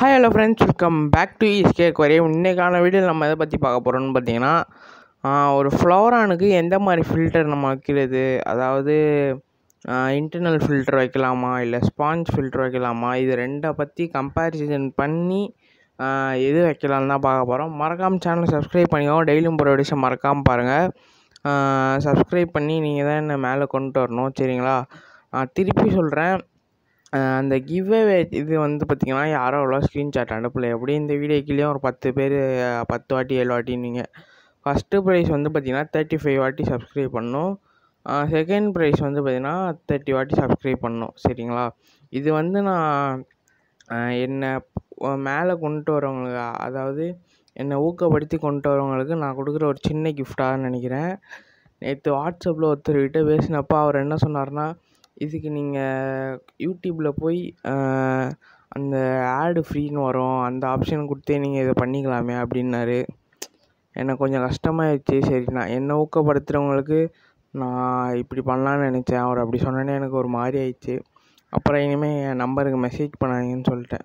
hi hello friends welcome back to இஸ்கே aquarium இன்றைக்கான video நம்ம எதை பற்றி பார்க்க போகிறோம்னு பார்த்தீங்கன்னா ஆஹ், ஒரு ஃப்ளவரானுக்கு எந்த மாதிரி ஃபில்டர் நம்ம வைக்கிறது அதாவது இன்டர்னல் ஃபில்டர் வைக்கலாமா இல்லை ஸ்பாஞ்ச் ஃபில்டர் வைக்கலாமா இது ரெண்டை பற்றி கம்பேரிசன் பண்ணி ஆஹ், எது வைக்கலாம்னு தான் பார்க்க போகிறோம் மறக்காமல் சேனலை சப்ஸ்கிரைப் பண்ணிக்கோங்க டெய்லியும் போகிற வீடியோஸை மறக்காமல் பாருங்கள் சப்ஸ்கிரைப் பண்ணி நீங்கள் தான் என்னை மேலே கொண்டு வரணும் சரிங்களா நான் திருப்பி சொல்கிறேன் ஆஹ் அந்த கிவ்அவே இது வந்து பார்த்திங்கன்னா யாரும் அவ்வளோ ஸ்க்ரீன்ஷாட் அனுப்பல எப்படி இந்த வீடியோக்கிலேயும் ஒரு பத்து பேர் பத்து வாட்டி ஏழு வாட்டினீங்க ஃபஸ்ட்டு ப்ரைஸ் வந்து பார்த்திங்கன்னா தேர்ட்டி ஃபைவ் வாட்டி சப்ஸ்கிரைப் பண்ணணும் செகண்ட் ப்ரைஸ் வந்து பார்த்திங்கன்னா தேர்ட்டி வாட்டி சப்ஸ்கிரைப் பண்ணணும் சரிங்களா இது வந்து நான் ஆஹ் என்னை மேலே கொண்டு வரவங்களுக்கு அதாவது என்னை ஊக்கப்படுத்தி கொண்டு வரவங்களுக்கு நான் கொடுக்குற ஒரு சின்ன கிஃப்டாக நினைக்கிறேன் நேற்று வாட்ஸ்அப்பில் ஒருத்தர்கிட்ட பேசினப்போ அவர் என்ன சொன்னார்னா இதுக்கு நீங்கள் யூடியூப்பில் போய் ஆஹ், அந்த ஆடு ஃப்ரீன்னு வரும் அந்த ஆப்ஷன் கொடுத்தே நீங்கள் இதை பண்ணிக்கலாமே அப்படின்னாரு எனக்கு கொஞ்சம் கஷ்டமாயிடுச்சு சரி நான் என்னை ஊக்கப்படுத்துகிறவங்களுக்கு நான் இப்படி பண்ணலான்னு நினச்சேன் அவர் அப்படி சொன்னோன்னே எனக்கு ஒரு மாதிரி ஆயிடுச்சு அப்புறம் இனிமேல் என் நம்பருக்கு மெசேஜ் பண்ணாதீங்கன்னு சொல்லிட்டேன்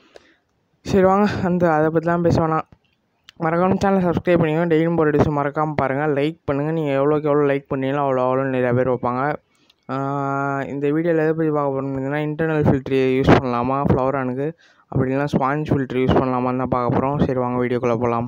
சரி வாங்க அந்த அதை பற்றிலாம் பேச வேணாம் மறக்காம சேனலை சப்ஸ்கிரைப் பண்ணிக்கோங்க டெய்லியும் போகிற டிஷ் மறக்காமல் பாருங்கள் லைக் பண்ணுங்கள் நீங்கள் எவ்வளோக்கு எவ்வளோ லைக் பண்ணீங்களோ அவ்வளோ அவ்வளோ நிறையா பேர் வைப்பாங்க ஆஹ் இந்த வீடியோவில் எதை பற்றி பார்க்க போகிறோம்னா இன்டர்னல் ஃபில்ட்ரு யூஸ் பண்ணலாமா ஃப்ளவரானுக்கு அப்படி இல்லைனா ஸ்பாஞ்ச் ஃபில்ட்ரு யூஸ் பண்ணலாமான்னு தான் பார்க்க போகிறோம் சரி வாங்க வீடியோக்குள்ளே போகலாம்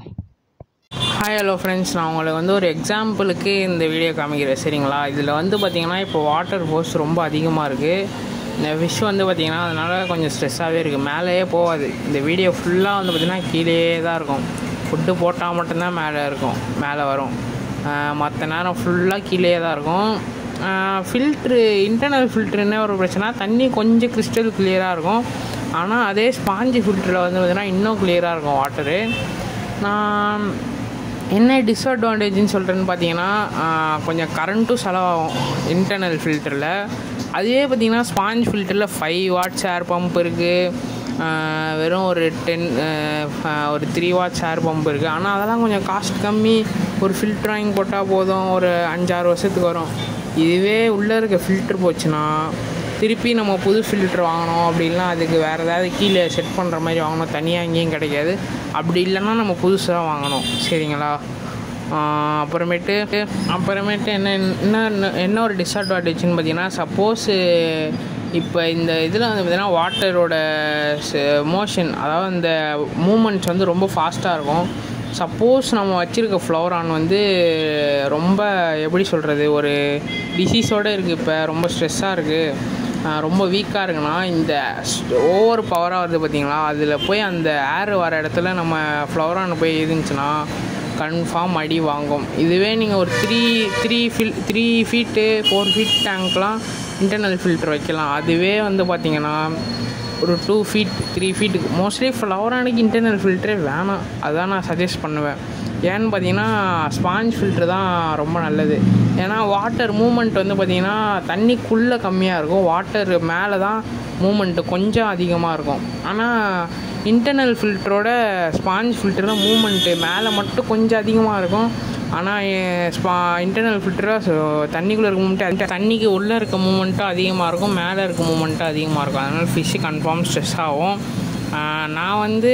ஹாய் ஹலோ ஃப்ரெண்ட்ஸ் நான் உங்களுக்கு வந்து ஒரு எக்ஸாம்பிளுக்கு இந்த வீடியோ காமிக்கிறேன் சரிங்களா இதில் வந்து பார்த்திங்கன்னா இப்போ வாட்டர் ஃபோர்ஸ் ரொம்ப அதிகமாக இருக்குது இந்த ஃபிஷ் வந்து பார்த்திங்கன்னா அதனால் கொஞ்சம் ஸ்ட்ரெஸ்ஸாகவே இருக்குது மேலேயே போகாது இந்த வீடியோ ஃபுல்லாக வந்து பார்த்திங்கன்னா கீழேயே தான் இருக்கும் ஃபுட்டு போட்டால் மட்டும்தான் மேலே இருக்கும் மேலே வரும் மற்ற நேரம் ஃபுல்லாக கீழேயே தான் இருக்கும் ஃபில்ட்ரு இன்டர்னல் ஃபில்ட்ருன்னே ஒரு பிரச்சனை தண்ணி கொஞ்சம் கிறிஸ்டல் கிளியராக இருக்கும் ஆனால் அதே ஸ்பாஞ்சு ஃபில்டரில் வந்து பார்த்திங்கன்னா இன்னும் கிளியராக இருக்கும் வாட்டரு நான் என்ன டிஸ்அட்வான்டேஜ்னு சொல்கிறேன்னு பார்த்தீங்கன்னா ஆஹ், கொஞ்சம் கரண்ட்டும் செலவாகும் இன்டர்னல் ஃபில்டரில் அதுவே பார்த்தீங்கன்னா ஸ்பாஞ்ச் ஃபில்டரில் ஃபைவ் வாட்ஸ் ஏர் பம்ப் இருக்குது வெறும் ஒரு டென் ஒரு த்ரீ வாட்ஸ் ஏர் பம்ப் இருக்குது ஆனால் அதெல்லாம் கொஞ்சம் காஸ்ட் கம்மி ஒரு ஃபில்டர் வாங்கி போட்டால் போதும் ஒரு அஞ்சாறு வருஷத்துக்கு வரும் இதுவே உள்ளே இருக்க ஃபில்டர் போச்சுன்னா திருப்பி நம்ம புது ஃபில்டர் வாங்கணும் அப்படின்னா அதுக்கு வேறு ஏதாவது கீழே செட் பண்ணுற மாதிரி வாங்கணும் தனியாக எங்கேயும் கிடைக்காது அப்படி இல்லைன்னா நம்ம புதுசாக வாங்கணும் சரிங்களா ஆஹ் அப்புறமேட்டு அப்புறமேட்டு என்ன என்ன என்ன ஒரு டிஸ்அட்வான்டேஜ்னு பார்த்தீங்கன்னா சப்போஸ் இப்போ இந்த இதில் வந்து பார்த்தீங்கன்னா வாட்டரோட மோஷன் அதாவது இந்த மூமெண்ட்ஸ் வந்து ரொம்ப ஃபாஸ்ட்டாக இருக்கும் சப்போஸ் நம்ம வச்சுருக்க ஃப்ளவரான் வந்து ரொம்ப எப்படி சொல்கிறது ஒரு டிசீஸோடு இருக்குது இப்போ ரொம்ப ஸ்ட்ரெஸ்ஸாக இருக்குது ரொம்ப வீக்காக இருக்குன்னா இந்த ஓவர் பவராக வருது பார்த்தீங்களா அதில் போய் அந்த ஏர் வர இடத்துல நம்ம ஃப்ளவரான் போய் இருந்துச்சுன்னா கன்ஃபார்ம் அடி வாங்கும் இதுவே நீங்கள் ஒரு த்ரீ த்ரீ ஃபில் த்ரீ ஃபீட்டு ஃபோர் ஃபீட் டேங்க்லாம் இன்டர்னல் ஃபில்டர் வைக்கலாம் அதுவே வந்து பார்த்தீங்கன்னா ஒரு டூ ஃபீட் த்ரீ ஃபீட்டுக்கு மோஸ்ட்லி ஃப்ளவரானுக்கு இன்டர்னல் ஃபில்டரே வேணாம் அதான் நான் சஜஸ்ட் பண்ணுவேன் ஏன்னு பார்த்தீங்கன்னா ஸ்பாஞ்ச் ஃபில்ட்ரு தான் ரொம்ப நல்லது ஏன்னா வாட்டர் மூமெண்ட் வந்து பார்த்திங்கன்னா தண்ணிக்குள்ளே கம்மியாக இருக்கும் வாட்டர் மேலே தான் மூமெண்ட்டு கொஞ்சம் அதிகமாக இருக்கும் ஆனால் இன்டர்னல் ஃபில்டரோட ஸ்பாஞ்ச் ஃபில்டர் தான் மூமெண்ட்டு மேலே மட்டும் கொஞ்சம் அதிகமாக இருக்கும் ஆனால் ஸ்பா இன்டர்னல் ஃபில்டராக ஸோ தண்ணிக்குள்ளே இருக்க மூமெண்ட்டு தண்ணிக்கு உள்ளே இருக்க மூமெண்ட்டும் அதிகமாக இருக்கும் மேலே இருக்க மூமெண்ட்டும் அதிகமாக இருக்கும் அதனால் ஃபிஷ்ஷு கன்ஃபார்ம் ஸ்ட்ரெஸ் ஆகும் ஆஹ் நான் வந்து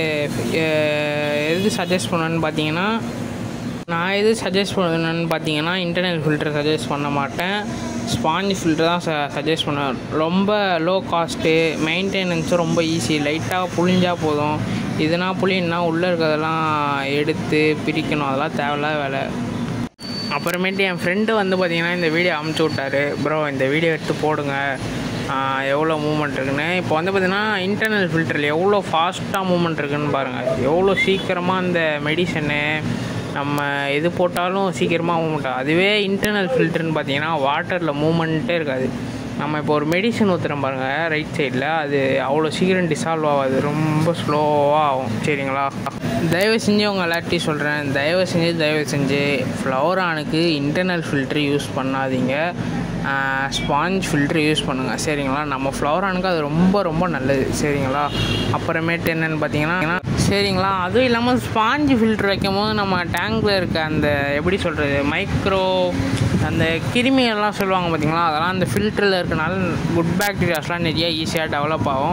அஹ், எது சஜஸ்ட் பண்ணுவேன்னு பார்த்தீங்கன்னா நான் எது சஜஸ்ட் பண்ணுவேன்னு பார்த்தீங்கன்னா இன்டர்னல் ஃபில்டர் சஜஸ்ட் பண்ண மாட்டேன் ஸ்பாஞ்ச் ஃபில்டர் தான் ச சஜஸ்ட் பண்ணுவேன் ரொம்ப லோ காஸ்ட்டு மெயின்டெனன்ஸும் ரொம்ப ஈஸி லைட்டாக புழிஞ்சா போதும் இதுனா புளின்னா உள்ளே இருக்கிறதெல்லாம் எடுத்து பிரிக்கணும் அதெல்லாம் தேவையில்லாத வேலை அப்புறமேட்டு என் ஃப்ரெண்டு வந்து பார்த்தீங்கன்னா இந்த வீடியோ அமுச்சு விட்டாரு ப்ரோ இந்த வீடியோ எடுத்து போடுங்க ஆஹ் எவ்வளோ மூமெண்ட் இருக்குன்னு இப்போ வந்து பார்த்தீங்கன்னா இன்டர்னல் ஃபில்டரில் எவ்வளோ ஃபாஸ்ட்டாக மூமெண்ட் இருக்குன்னு பாருங்கள் எவ்வளோ சீக்கிரமாக அந்த மெடிசனு நம்ம எது போட்டாலும் சீக்கிரமாக மூமெண்ட் ஆகும் அதுவே இன்டர்னல் ஃபில்டர்னு பார்த்தீங்கன்னா வாட்டரில் மூமெண்ட்டே இருக்காது நம்ம இப்போ ஒரு மெடிசன் ஊற்றுறோம் பாருங்கள் ரைட் சைடில் அது அவ்வளோ சீக்கிரம் டிசால்வ் ஆகாது ரொம்ப ஸ்லோவாக ஆகும் சரிங்களா தயவு செஞ்சு உங்கள் எல்லார்ட்டையும் சொல்கிறேன் தயவு செஞ்சு தயவு செஞ்சு ஃப்ளவரானுக்கு இன்டர்னல் ஃபில்ட்ரு யூஸ் பண்ணாதீங்க ஸ்பாஞ்ச் ஃபில்ட்ரு யூஸ் பண்ணுங்கள் சரிங்களா நம்ம ஃப்ளவரானுக்கு அது ரொம்ப ரொம்ப நல்லது சரிங்களா அப்புறமேட்டு என்னென்னு பார்த்தீங்கன்னா சரிங்களா அதுவும் இல்லாமல் ஸ்பாஞ்சு ஃபில்ட்ரு வைக்கும் போது நம்ம டேங்கில் இருக்க அந்த எப்படி சொல்கிறது மைக்ரோ அந்த கிருமிகள்லாம் சொல்லுவாங்க பார்த்தீங்களா அதெல்லாம் அந்த ஃபில்டரில் இருக்கனால குட் பாக்டீரியாஸ்லாம் நிறைய ஈஸியாக டெவலப் ஆகும்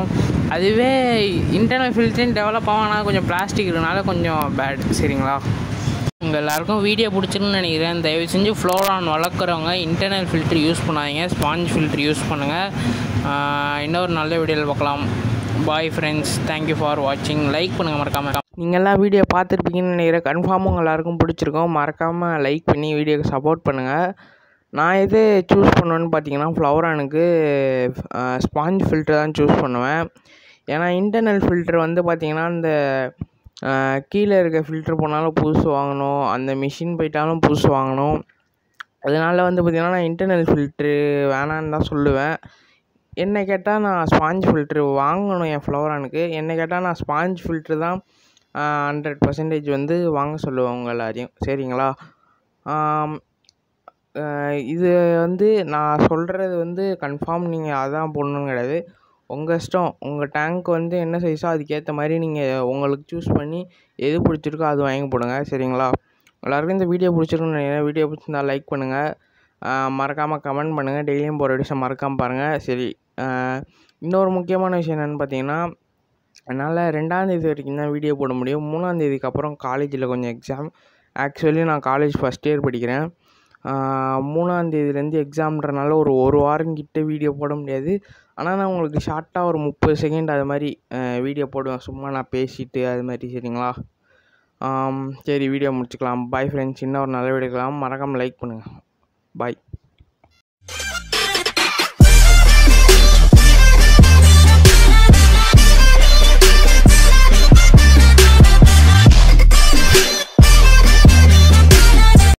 அதுவே இன்டர்னல் ஃபில்டரிங் டெவலப் ஆகானா கொஞ்சம் பிளாஸ்டிக் இருக்கனால கொஞ்சம் பேட் சரிங்களா உங்கள் எல்லாருக்கும் வீடியோ பிடிச்சிருக்குன்னு நினைக்கிறேன் தயவு செஞ்சு ஃப்ளோரான் வளர்க்குறவங்க இன்டர்னல் ஃபில்டர் யூஸ் பண்ணாதீங்க ஸ்பாஞ்ச் ஃபில்டர் யூஸ் பண்ணுங்கள் இன்னொரு நல்ல வீடியோவில் பார்க்கலாம் பாய் ஃப்ரெண்ட்ஸ் தேங்க்யூ ஃபார் வாட்சிங் லைக் பண்ணுங்கள் மறக்காமல் நீங்கள் எல்லாம் வீடியோ பார்த்துருப்பீங்கன்னு நினைக்கிறேன் கன்ஃபார்மாக உங்கள் எல்லாருக்கும் பிடிச்சிருக்கோம் மறக்காமல் லைக் பண்ணி வீடியோக்கு சப்போர்ட் பண்ணுங்கள் நான் எது சூஸ் பண்ணுவேன்னு பார்த்தீங்கன்னா ஃப்ளவரானுக்கு ஸ்பாஞ்ச் ஃபில்டர் தான் சூஸ் பண்ணுவேன் ஏன்னா இன்டர்னல் ஃபில்டர் வந்து பார்த்திங்கன்னா இந்த கீழே இருக்க ஃபில்டர் போனாலும் புதுசு வாங்கணும் அந்த மிஷின் போயிட்டாலும் புதுசு வாங்கணும் அதனால வந்து பார்த்திங்கன்னா நான் இன்டர்னல் ஃபில்ட்ரு வேணான்னு தான் சொல்லுவேன் என்னை கேட்டால் நான் ஸ்பாஞ்ச் ஃபில்ட்ரு வாங்கணும் என் ஃப்ளவரானுக்கு என்னை கேட்டால் நான் ஸ்பாஞ்ச் ஃபில்ட்ரு தான் ஹண்ட்ரட் பர்சன்டேஜ் வந்து வாங்க சொல்லுவேன் உங்கள் எல்லாரையும் சரிங்களா இது வந்து நான் சொல்கிறது வந்து கன்ஃபார்ம் நீங்கள் அதான் போடணுன்னு கிடையாது உங்கள் இஷ்டம் உங்கள் டேங்க் வந்து என்ன சைஸோ அதுக்கேற்ற மாதிரி நீங்கள் உங்களுக்கு சூஸ் பண்ணி எது பிடிச்சிருக்கோ அது வாங்கி போடுங்க சரிங்களா எல்லாருக்கும் இந்த வீடியோ பிடிச்சிருக்குன்னு நினைக்கிறேன் வீடியோ பிடிச்சிருந்தா லைக் பண்ணுங்கள் மறக்காமல் கமெண்ட் பண்ணுங்கள் டெய்லியும் போகிற விஷயம் மறக்காமல் பாருங்கள் சரி இன்னொரு முக்கியமான விஷயம் என்னென்னு பார்த்தீங்கன்னா என்னால் ரெண்டாந்தேதி வரைக்கும் தான் வீடியோ போட முடியும் மூணாந்தேதிக்கு அப்புறம் காலேஜில் கொஞ்சம் எக்ஸாம் ஆக்சுவலி நான் காலேஜ் ஃபஸ்ட் இயர் படிக்கிறேன் மூணாந்தேதிலேருந்து எக்ஸாம்ன்றனால ஒரு ஒரு வாரம் கிட்ட வீடியோ போட முடியாது ஆனால் நான் உங்களுக்கு ஷார்ட்டாக ஒரு முப்பது செகண்ட் அது மாதிரி வீடியோ போடுவேன் சும்மா நான் பேசிட்டு அது மாதிரி சரிங்களா சரி வீடியோ முடிச்சுக்கலாம் பாய் ஃப்ரெண்ட்ஸ் இன்னும் ஒரு நல்ல வீடியோக்கலாம் மறக்காமல் லைக் பண்ணுங்கள் பாய்